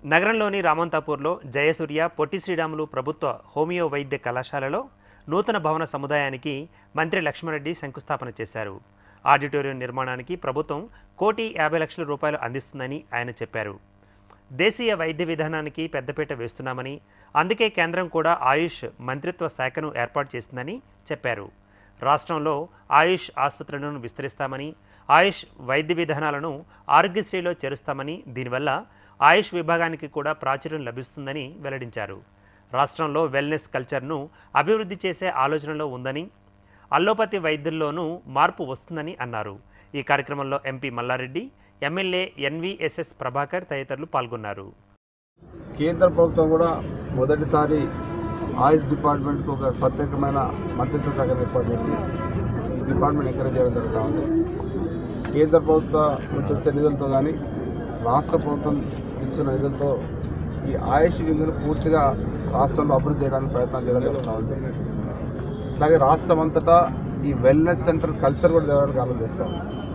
నగరంలోని రామంతాపూర్లో జయసూర్య పొట్టి శ్రీరాములు ప్రభుత్వ హోమియో వైద్య కళాశాలలో నూతన భవన సముదాయానికి మంత్రి లక్ష్మారెడ్డి శంకుస్థాపన చేశారు ఆడిటోరియం నిర్మాణానికి ప్రభుత్వం కోటి యాభై లక్షల రూపాయలు అందిస్తుందని ఆయన చెప్పారు దేశీయ వైద్య విధానానికి పెద్దపీట వేస్తున్నామని అందుకే కేంద్రం కూడా ఆయుష్ మంత్రిత్వ శాఖను ఏర్పాటు చేసిందని చెప్పారు రాష్ట్రంలో ఆయుష్ ఆసుపత్రులను విస్తరిస్తామని ఆయుష్ వైద్య విధానాలను ఆరోగ్యశ్రీలో చేరుస్తామని దీనివల్ల ఆయుష్ విభాగానికి కూడా ప్రాచుర్యం లభిస్తుందని వెల్లడించారు రాష్ట్రంలో వెల్నెస్ కల్చర్ను అభివృద్ధి చేసే ఆలోచనలో ఉందని అల్లోపతి వైద్యుల్లోనూ మార్పు వస్తుందని అన్నారు ఈ కార్యక్రమంలో MP Mallareddy MLA NVSS Prabhakar తదితరులు పాల్గొన్నారు కేంద్ర ప్రభుత్వం కూడా మొదటిసారి ఆయుష్ డిపార్ట్మెంట్కి ఒక ప్రత్యేకమైన మంత్రిత్వ శాఖను ఏర్పాటు చేసి ఈ డిపార్ట్మెంట్ ఎంకరేజ్ చేయడం జరుగుతూ ఉంది కేంద్ర ప్రభుత్వ నుంచి వచ్చే నిధులతో కానీ రాష్ట్ర ప్రభుత్వం ఇస్తున్న నిధులతో ఈ ఆయుష్ వింగును పూర్తిగా రాష్ట్రంలో అభివృద్ధి చేయడానికి ప్రయత్నం చేయడం జరుగుతూ ఉంది అలాగే రాష్ట్రం అంతటా ఈ వెల్నెస్ సెంటర్ కల్చర్ కూడా తేవడానికి ఆలోచన చేస్తాం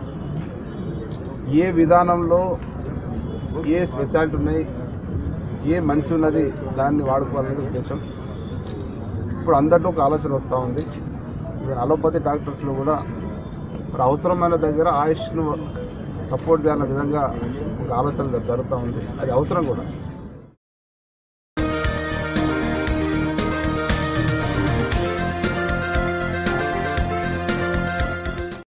ఏ విధానంలో ఏ స్పెషాలిటీ ఉన్నాయి ఏ మంచి ఉన్నది దాన్ని వాడుకోవాలనే ఉద్దేశం ఇప్పుడు అందరిలో ఒక ఆలోచన వస్తూ ఉంది ఈవెన్ అలోపతి డాక్టర్స్లో కూడా ఇప్పుడు అవసరమైన దగ్గర ఆయుష్ను సపోర్ట్ చేయాలనే విధంగా ఒక ఆలోచన జరుగుతూ ఉంది అది అవసరం కూడా